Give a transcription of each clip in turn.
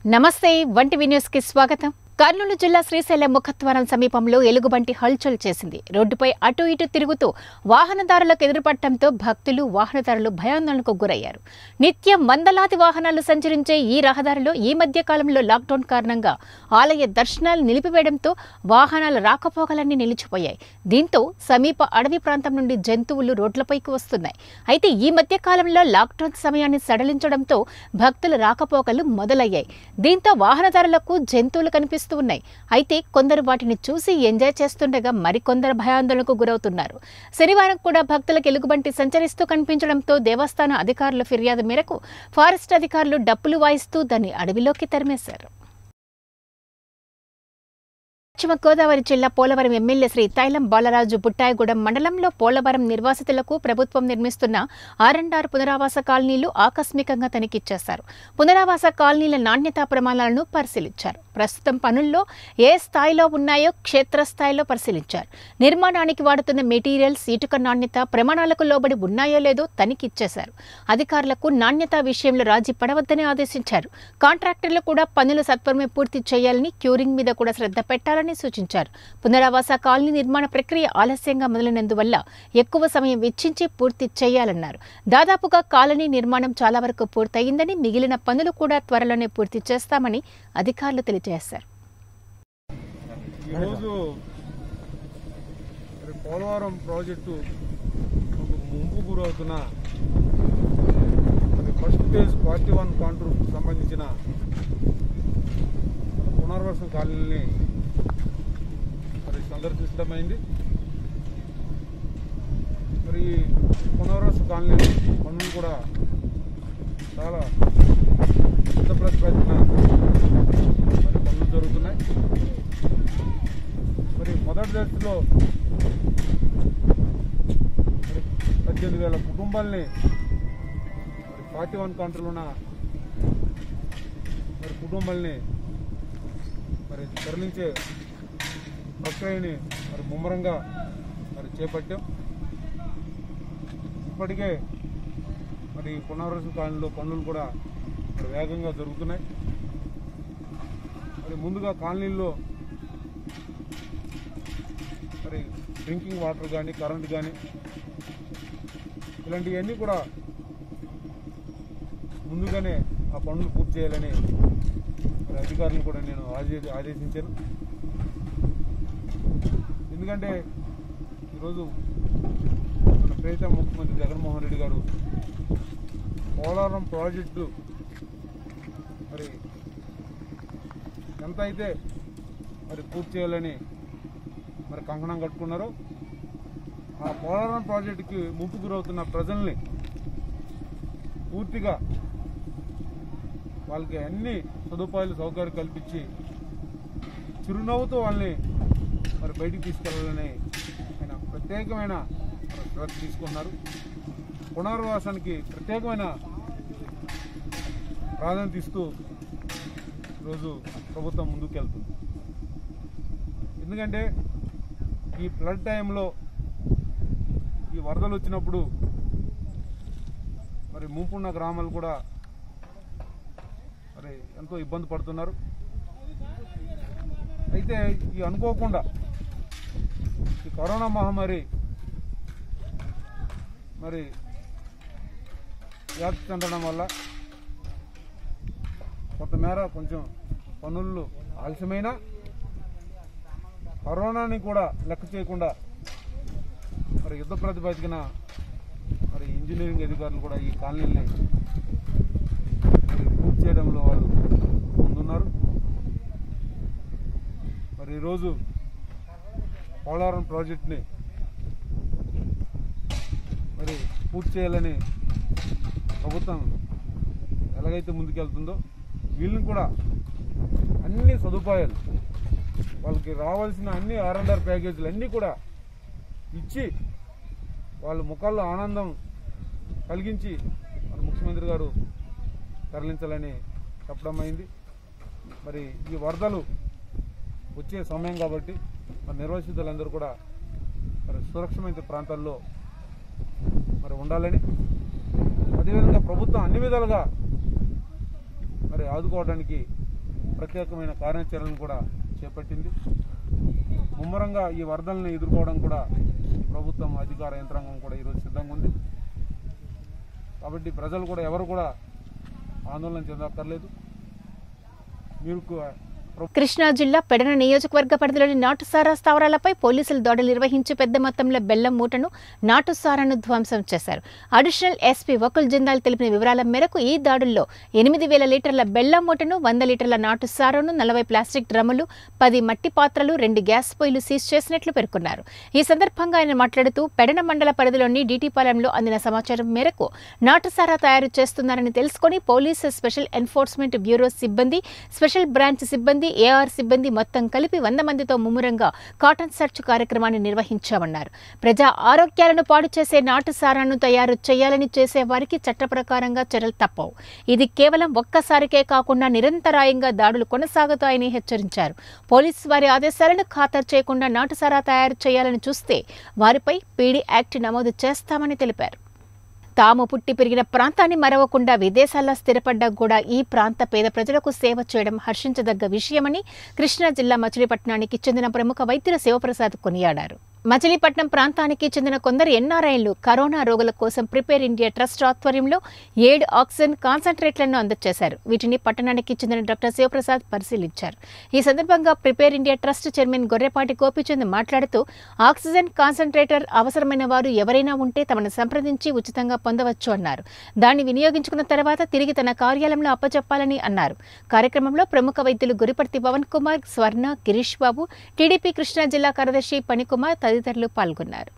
నమస్తే వంటి న్యూస్ కి స్వాగతం కర్నూలు జిల్లా శ్రీశైలం ముఖద్వారం సమీపంలో ఎలుగుబంటి హల్చల్ చేసింది రోడ్డుపై అటు ఇటు తిరుగుతూ వాహనదారులకు ఎదురుపడటంతో భక్తులు వాహనదారులు భయాందోళనకు గురయ్యారు నిత్యం వందలాది వాహనాలు సంచరించే ఈ రహదారిలో ఈ మధ్య కాలంలో లాక్డౌన్ కారణంగా ఆలయ దర్శనాలు నిలిపివేయడంతో వాహనాల రాకపోకలన్నీ నిలిచిపోయాయి దీంతో సమీప అడవి ప్రాంతం నుండి జంతువులు రోడ్లపైకి వస్తున్నాయి అయితే ఈ మధ్య కాలంలో లాక్డౌన్ సమయాన్ని సడలించడంతో భక్తుల రాకపోకలు మొదలయ్యాయి దీంతో వాహనదారులకు జంతువులు కనిపిస్తూ ఉన్నాయి అయితే కొందరు వాటిని చూసి ఎంజాయ్ చేస్తుండగా మరికొందరు భయాందోళనకు గురవుతున్నారు శనివారం కూడా భక్తులకు ఎలుగుబంటి సంచరిస్తూ కనిపించడంతో దేవస్థాన అధికారుల ఫిర్యాదు మేరకు ఫారెస్ట్ అధికారులు డప్పులు వాయిస్తూ దాన్ని అడవిలోకి తరిమేశారు పశ్చిమ గోదావరి జిల్లా పోలవరం ఎమ్మెల్యే శ్రీ తైలం బాలరాజు బుట్టాయిగూడెం మండలంలో పోలవరం నిర్వాసితులకు ప్రభుత్వం నిర్మిస్తున్న ఆర్ఎండ్ఆర్ పునరావాస కాలనీలు ఆకస్మికంగా తనిఖీచ్చేశారు పునరావాస కాలనీల నాణ్యతా ప్రమాణాలను పరిశీలించారు ప్రస్తుతం పనుల్లో ఏ స్థాయిలో ఉన్నాయో క్షేత్రస్థాయిలో పరిశీలించారు నిర్మాణానికి వాడుతున్న మెటీరియల్స్ ఇటుక నాణ్యత ప్రమాణాలకు లోబడి ఉన్నాయో లేదో తనిఖీచ్చేశారు అధికారులకు నాణ్యత విషయంలో రాజీ పడవద్దని ఆదేశించారు కాంట్రాక్టర్లు కూడా పనులు సత్వరమే పూర్తి చేయాలని క్యూరింగ్ మీద కూడా శ్రద్ధ పెట్టాలని సూచించారు పునరావాస కాలనీ నిర్మాణ ప్రక్రియ ఆలస్యంగా మొదలైనందువల్ల ఎక్కువ సమయం వెచ్చించి పూర్తి చేయాలన్నారు దాదాపుగా కాలనీ నిర్మాణం చాలా వరకు పూర్తయిందని మిగిలిన పనులు కూడా త్వరలోనే పూర్తి చేస్తామని అధికారులు తెలియజేశారు ఈరోజు మరి పోలవరం ప్రాజెక్టు ఒక ముంపు గురవుతున్న మరి ఫస్ట్ ఫేజ్ ఫార్టీ వన్ కాంట్రూప్ సంబంధించిన పునర్వాసం కాలనీని మరి సందర్శించడమైంది మరి ఈ పునర్వాస కాలనీ పనులు కూడా చాలా పెద్ద ప్రతిపాదన మరి పనులు జరుగుతున్నాయి మరి మొదటి దశలో మరి పద్దెనిమిది వేల కుటుంబాలని మరి ఫార్టీ వన్ కౌంటర్లు ఉన్న మరి కుటుంబాలని మరి తరలించే ప్రక్రియని మరి ముమ్మరంగా మరి చేపట్టాం ఇప్పటికే మరి పునర్వసన కాలనీలో పనులు కూడా మరి వేగంగా జరుగుతున్నాయి మరి ముందుగా కాలనీల్లో మరి డ్రింకింగ్ వాటర్ కానీ కరెంట్ కానీ ఇలాంటివన్నీ కూడా ముందుగానే ఆ పనులు పూర్తి చేయాలని మరి అధికారులను కూడా నేను ఆదే ఆదేశించాను ఎందుకంటే ఈరోజు మన ప్రీతం ముఖ్యమంత్రి జగన్మోహన్ రెడ్డి గారు పోలవరం ప్రాజెక్టు మరి ఎంత అయితే మరి పూర్తి చేయాలని మరి కంకణం కట్టుకున్నారు ఆ పోలవరం ప్రాజెక్టుకి ముప్పు గురవుతున్న ప్రజల్ని పూర్తిగా వాళ్ళకి అన్ని సదుపాయాలు సౌకర్యాలు కల్పించి చిరునవ్వుతో వాళ్ళని మరి బయటికి తీసుకెళ్లాలని ఆయన ప్రత్యేకమైన మరి శ్రద్ధ తీసుకున్నారు పునర్వాసానికి ప్రత్యేకమైన ప్రాధాన్యత ఇస్తూ ఈరోజు ప్రభుత్వం ముందుకెళ్తుంది ఎందుకంటే ఈ ఫ్లడ్ టైంలో ఈ వరదలు వచ్చినప్పుడు మరి ముంపున్న గ్రామాలు కూడా మరి ఎంతో ఇబ్బంది పడుతున్నారు అయితే ఈ అనుకోకుండా ఈ కరోనా మహమ్మారి మరి వ్యాప్తి చెందడం వల్ల కొంతమేర కొంచెం పనులు ఆలస్యమైనా కరోనాని కూడా లెక్క చేయకుండా మరి యుద్ధ ప్రాతిపదికన మరి ఇంజనీరింగ్ అధికారులు కూడా ఈ కాలనీని మరి పూర్తి చేయడంలో వాళ్ళు ముందున్నారు మరి ఈరోజు పోలవరం ప్రాజెక్ట్ని మరి పూర్తి చేయాలని ప్రభుత్వం ఎలాగైతే ముందుకెళ్తుందో వీళ్ళని కూడా అన్ని సదుపాయాలు వాళ్ళకి రావాల్సిన అన్ని ఆర్ఎండ్ఆర్ ప్యాకేజీలు అన్నీ కూడా ఇచ్చి వాళ్ళ ముఖాల్లో ఆనందం కలిగించి మన ముఖ్యమంత్రి గారు తరలించాలని చెప్పడం అయింది మరి ఈ వరదలు వచ్చే సమయం కాబట్టి మరి నిర్వాసితులందరూ కూడా మరి సురక్షితమైన ప్రాంతాల్లో మరి ఉండాలని అదేవిధంగా ప్రభుత్వం అన్ని విధాలుగా మరి ఆదుకోవడానికి ప్రత్యేకమైన కార్యాచరణను కూడా చేపట్టింది ముమ్మరంగా ఈ వరదల్ని ఎదుర్కోవడం కూడా ఈ ప్రభుత్వం అధికార యంత్రాంగం కూడా ఈరోజు సిద్ధంగా ఉంది కాబట్టి ప్రజలు కూడా ఎవరు కూడా ఆందోళన చెందక్కర్లేదు మీరు కు- కృష్ణా జిల్లా పెడన నియోజకవర్గ పరిధిలోని నాటుసారా స్థావరాలపై పోలీసులు దాడులు నిర్వహించి పెద్ద మొత్తంలో బెల్లం మూటను నాటుసారాను ధ్వంసం చేశారు అడిషనల్ ఎస్పీ వకుల్ జిందాల్ తెలిపిన వివరాల మేరకు ఈ దాడుల్లో ఎనిమిది వేల లీటర్ల బెల్లం మూటను వంద లీటర్ల నాటుసారాను నలభై ప్లాస్టిక్ డ్రమ్ములు పది మట్టి పాత్రలు రెండు గ్యాస్ పొయ్యిలు సీజ్ చేసినట్లు పేర్కొన్నారు ఈ సందర్భంగా ఆయన మాట్లాడుతూ పెడన మండల పరిధిలోని డీటీపాలెంలో అందిన సమాచారం మేరకు నాటుసారా తయారు చేస్తున్నారని తెలుసుకొని పోలీసు స్పెషల్ ఎన్ఫోర్స్మెంట్ బ్యూరో సిబ్బంది స్పెషల్ బ్రాంచ్ సిబ్బంది ఏఆర్ సిబ్బంది మొత్తం కలిపి వంద మందితో ముమ్మరంగా కాటన్ సెర్చ్ కార్యక్రమాన్ని నిర్వహించామన్నారు ప్రజా ఆరోగ్యాలను పాడు చేసే నాటుసారాను తయారు చేయాలని చేసే వారికి చట్ట ప్రకారంగా చర్యలు తప్పవు ఇది కేవలం ఒక్కసారికే కాకుండా నిరంతరాయంగా దాడులు కొనసాగుతాయని హెచ్చరించారు పోలీసు వారి ఆదేశాలను ఖాతరు చేయకుండా నాటుసారా తయారు చేయాలని చూస్తే వారిపై పీడీ యాక్ట్ నమోదు చేస్తామని తెలిపారు తాము పుట్టి పెరిగిన ప్రాంతాన్ని మరవకుండా విదేశాల్లో స్థిరపడ్డా కూడా ఈ ప్రాంత పేద ప్రజలకు సేవ చేయడం హర్షించదగ్గ విషయమని కృష్ణా జిల్లా మచిలీపట్నానికి చెందిన ప్రముఖ వైద్యుల శివప్రసాద్ కొనియాడారు మచిలీపట్నం ప్రాంతానికి చెందిన కొందరు ఎన్ఆర్ఐలు కరోనా రోగుల కోసం ప్రిపేర్ ఇండియా ట్రస్ట్ ఆధ్వర్యంలో ఏడు ఆక్సిజన్ కాన్సన్ట్రేట్లను అందజేశారు వీటిని పట్టణానికి చెందిన డాక్టర్ శివప్రసాద్ పరిశీలించారు ఈ సందర్భంగా prepare India trust chairman Gorrepati Gopichand మాట్లాడుతూ ఆక్సిజన్ కాన్సన్ట్రేటర్ అవసరమైన వారు ఎవరైనా ఉంటే తమను సంప్రదించి ఉచితంగా పొందవచ్చు అన్నారు దాన్ని వినియోగించుకున్న తర్వాత తిరిగి తన కార్యాలయంలో అప్పచెప్పాలని అన్నారు కార్యక్రమంలో ప్రముఖ వైద్యులు గురిపర్తి పవన్ కుమార్ స్వర్ణ గిరీష్ బాబు టీడీపీ కృష్ణా జిల్లా కార్యదర్శి పణికుమార్ తదితరులు పాల్గొన్నారు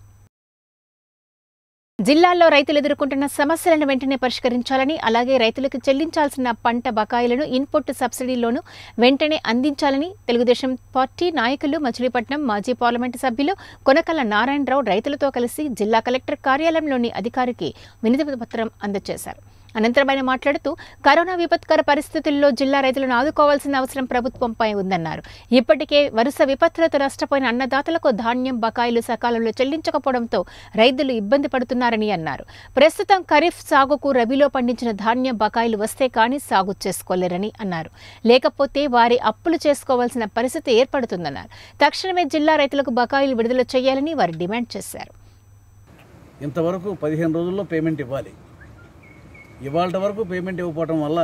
జిల్లాల్లో రైతులు ఎదుర్కొంటున్న సమస్యలను వెంటనే పరిష్కరించాలని అలాగే రైతులకు చెల్లించాల్సిన పంట బకాయిలను ఇన్పుట్ సబ్సిడీలోను వెంటనే అందించాలని తెలుగుదేశం పార్టీ నాయకులు మచిలీపట్నం మాజీ పార్లమెంటు సభ్యులు కొనకల నారాయణరావు రైతులతో కలిసి జిల్లా కలెక్టర్ కార్యాలయంలోని అధికారికి వినతి పత్రం అందజేశారు అనంతరం ఆయన మాట్లాడుతూ కరోనా విపత్కర పరిస్థితుల్లో జిల్లా రైతులను ఆదుకోవాల్సిన అవసరం ప్రభుత్వంపై ఉందన్నారు ఇప్పటికే వరుస విపత్తులతో నష్టపోయిన అన్నదాతలకు ధాన్యం బకాయిలు సకాలంలో చెల్లించకపోవడంతో రైతులు ఇబ్బంది పడుతున్నారని అన్నారు ప్రస్తుతం ఖరీఫ్ సాగుకు రబీలో పండించిన ధాన్యం బకాయిలు వస్తే కానీ సాగు చేసుకోలేరని అన్నారు లేకపోతే వారి అప్పులు చేసుకోవాల్సిన పరిస్థితి ఏర్పడుతుందన్నారు తక్షణమే జిల్లా రైతులకు బకాయిలు విడుదల చేయాలని వారు డిమాండ్ చేశారు ఇంతవరకు పదిహేను రోజుల్లో పేమెంట్ ఇవ్వాలి ఇవాళ వరకు పేమెంట్ ఇవ్వకపోవటం వల్ల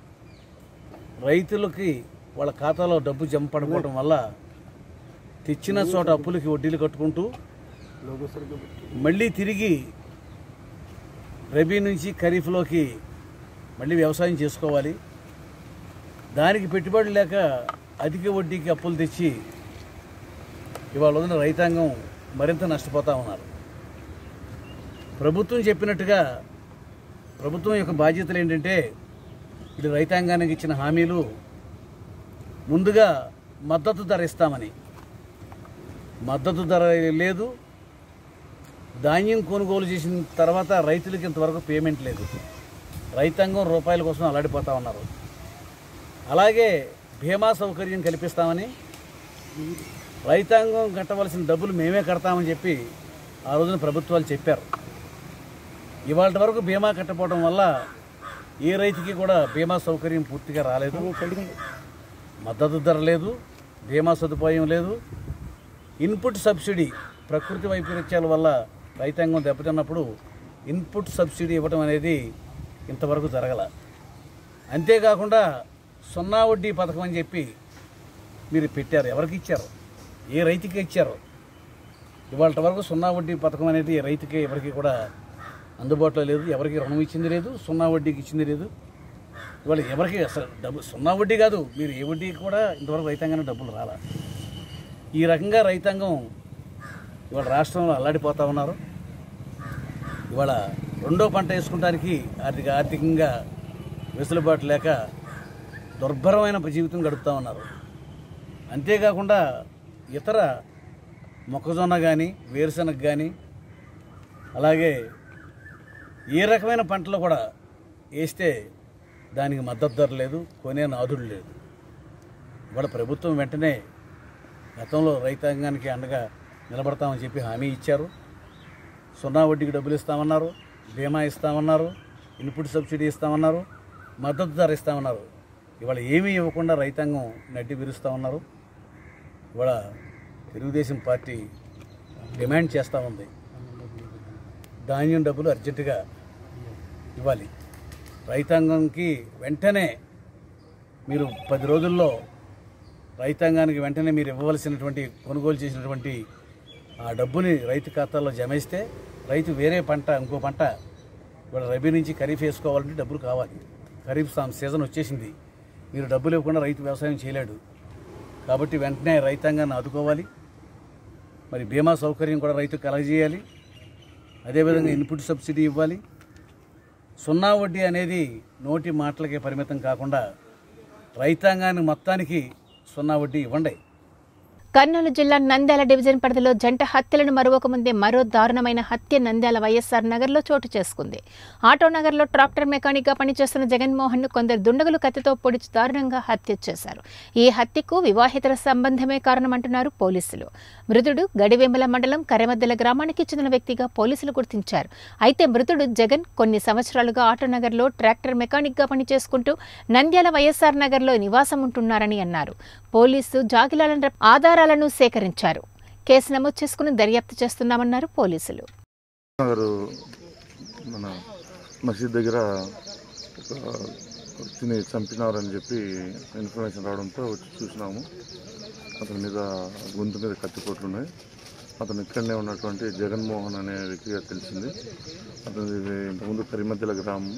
రైతులకి వాళ్ళ ఖాతాలో డబ్బు జమ పడిపోవటం వల్ల తెచ్చిన చోట అప్పులకి వడ్డీలు కట్టుకుంటూ మళ్ళీ తిరిగి రబీ నుంచి ఖరీఫ్లోకి మళ్ళీ వ్యవసాయం చేసుకోవాలి దానికి పెట్టుబడి లేక అధిక వడ్డీకి అప్పులు తెచ్చి ఇవాళ వదిన రైతాంగం మరింత నష్టపోతూ ఉన్నారు ప్రభుత్వం చెప్పినట్టుగా ప్రభుత్వం యొక్క బాధ్యతలు ఏంటంటే ఇది రైతాంగానికి ఇచ్చిన హామీలు ముందుగా మద్దతు ధర ఇస్తామని మద్దతు ధర లేదు ధాన్యం కొనుగోలు చేసిన తర్వాత రైతులకి ఇంతవరకు పేమెంట్ లేదు రైతాంగం రూపాయల కోసం అలాడిపోతా ఉన్నారు అలాగే బీమా సౌకర్యం కల్పిస్తామని రైతాంగం కట్టవలసిన డబ్బులు మేమే కడతామని చెప్పి ఆ రోజున ప్రభుత్వాలు చెప్పారు ఇవాళ వరకు బీమా కట్టపోవడం వల్ల ఏ రైతుకి కూడా బీమా సౌకర్యం పూర్తిగా రాలేదు మద్దతు ధర లేదు బీమా సదుపాయం లేదు ఇన్పుట్ సబ్సిడీ ప్రకృతి వైపరీత్యాల వల్ల రైతాంగం దెబ్బతిన్నప్పుడు ఇన్పుట్ సబ్సిడీ ఇవ్వడం అనేది ఇంతవరకు జరగల అంతేకాకుండా సున్నా వడ్డీ పథకం అని చెప్పి మీరు పెట్టారు ఎవరికి ఇచ్చారు ఏ రైతుకి ఇచ్చారు ఇవాళ వరకు సున్నా వడ్డీ పథకం అనేది రైతుకి ఎవరికి కూడా అందుబాటులో లేదు ఎవరికి రుణం ఇచ్చింది లేదు సున్నా వడ్డీకి ఇచ్చింది లేదు ఇవాళ ఎవరికి అసలు డబ్బు సున్నా వడ్డీ కాదు మీరు ఏ వడ్డీకి కూడా ఇంతవరకు రైతాంగానికి డబ్బులు రాలా ఈ రకంగా రైతాంగం ఇవాళ రాష్ట్రంలో అల్లాడిపోతూ ఉన్నారు ఇవాళ రెండో పంట వేసుకోవడానికి ఆర్థిక ఆర్థికంగా వెసులుబాటు లేక దుర్భరమైన జీవితం గడుపుతూ ఉన్నారు అంతేకాకుండా ఇతర మొక్కజొన్న కానీ వేరుశనగ కానీ అలాగే ఏ రకమైన పంటలు కూడా వేస్తే దానికి మద్దతు ధర లేదు కొనే నాదుడు లేదు ఇవాళ ప్రభుత్వం వెంటనే గతంలో రైతాంగానికి అండగా నిలబడతామని చెప్పి హామీ ఇచ్చారు సున్నా వడ్డీకి డబ్బులు ఇస్తామన్నారు బీమా ఇస్తామన్నారు ఇన్పుట్ సబ్సిడీ ఇస్తామన్నారు మద్దతు ధర ఇస్తామన్నారు ఇవాళ ఏమీ ఇవ్వకుండా రైతాంగం నడ్డి విరుస్తూ ఉన్నారు ఇవాళ తెలుగుదేశం పార్టీ డిమాండ్ చేస్తూ ఉంది ధాన్యం డబ్బులు అర్జెంటుగా ఇవ్వాలి రైతాంగంకి వెంటనే మీరు పది రోజుల్లో రైతాంగానికి వెంటనే మీరు ఇవ్వవలసినటువంటి కొనుగోలు చేసినటువంటి ఆ డబ్బుని రైతు ఖాతాలో జమేస్తే రైతు వేరే పంట ఇంకో పంట ఇవాళ రబీ నుంచి ఖరీఫ్ వేసుకోవాలంటే డబ్బులు కావాలి ఖరీఫ్ సా- సీజన్ వచ్చేసింది మీరు డబ్బులు ఇవ్వకుండా రైతు వ్యవసాయం చేయలేడు కాబట్టి వెంటనే రైతాంగాన్ని ఆదుకోవాలి మరి బీమా సౌకర్యం కూడా రైతుకు కలగజేయాలి అదేవిధంగా ఇన్పుట్ సబ్సిడీ ఇవ్వాలి సున్నా వడ్డీ అనేది నోటి మాటలకే పరిమితం కాకుండా రైతాంగాన్ని మొత్తానికి సున్నా వడ్డీ ఇవ్వండి కర్నూలు జిల్లా నంద్యాల డివిజన్ పరిధిలో జంట హత్యలను మరొక ముందే మరో దారుణమైన హత్య నంద్యాల వైఎస్ఆర్ నగర్లో చోటు చేసుకుంది ఆటో నగర్లో ట్రాక్టర్ మెకానిక్గా పనిచేస్తున్న జగన్మోహన్ ను కొందరు దుండగులు కత్తితో పొడిచి దారుణంగా హత్య చేశారు ఈ హత్యకు వివాహితర సంబంధమే కారణమంటున్నారు పోలీసులు మృతుడు గడివేముల మండలం కరెమద్దెల గ్రామానికి చెందిన వ్యక్తిగా పోలీసులు గుర్తించారు అయితే మృతుడు జగన్ కొన్ని సంవత్సరాలుగా ఆటో నగర్లో ట్రాక్టర్ మెకానిక్గా పనిచేసుకుంటూ నంద్యాల వైఎస్ఆర్ నగర్లో నివాసం ఉంటున్నారని అన్నారు పోలీసు జాగిలాల ఆధారాలను సేకరించారు కేసు నమోదు చేసుకుని దర్యాప్తు చేస్తున్నామన్నారు పోలీసులు నగర్ మన మసీద్ దగ్గర ఒక వ్యక్తిని చంపినారని చెప్పి ఇన్ఫర్మేషన్ రావడంతో వచ్చి చూసినాము అతని మీద గొంతు మీద కత్తిపోట్లు ఉన్నాయి అతను ఇక్కడనే ఉన్నటువంటి జగన్మోహన్ అనే వ్యక్తిగా తెలిసింది అతను ఇంతకుముందు కరిమద్దెల గ్రామం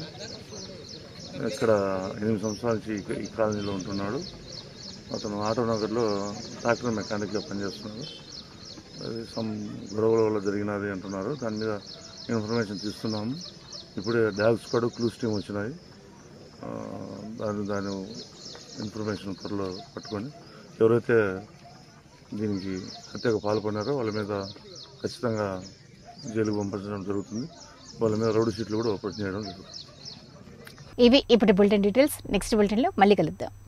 ఇక్కడ ఎనిమిది సంవత్సరాల నుంచి ఈ- ఈ కాలనీలో ఉంటున్నాడు అతను ఆటో నగర్లో ట్రాక్టర్ మెకానిక్గా పనిచేస్తున్నాడు అది సమ్ గొడవల వల్ల జరిగినది అంటున్నారు దాని మీద ఇన్ఫర్మేషన్ తీస్తున్నాము ఇప్పుడే డాగ్ స్క్వాడ్ క్లూస్ టీమ్ వచ్చినాయి ఆ, దాని దాని ఇన్ఫర్మేషన్ త్వరలో పట్టుకొని ఎవరైతే దీనికి హత్యకు పాల్పడినారో వాళ్ళ మీద ఖచ్చితంగా జైలుకు పంపించడం జరుగుతుంది వాళ్ళ మీద రౌడీ షీట్లు కూడా ఓపెన్ చేయడం జరుగుతుంది ఇవి ఇప్పుడు బులెటిన్ డీటెయిల్స్ నెక్స్ట్ బులెటిన్లో మళ్ళీ కలుద్దాం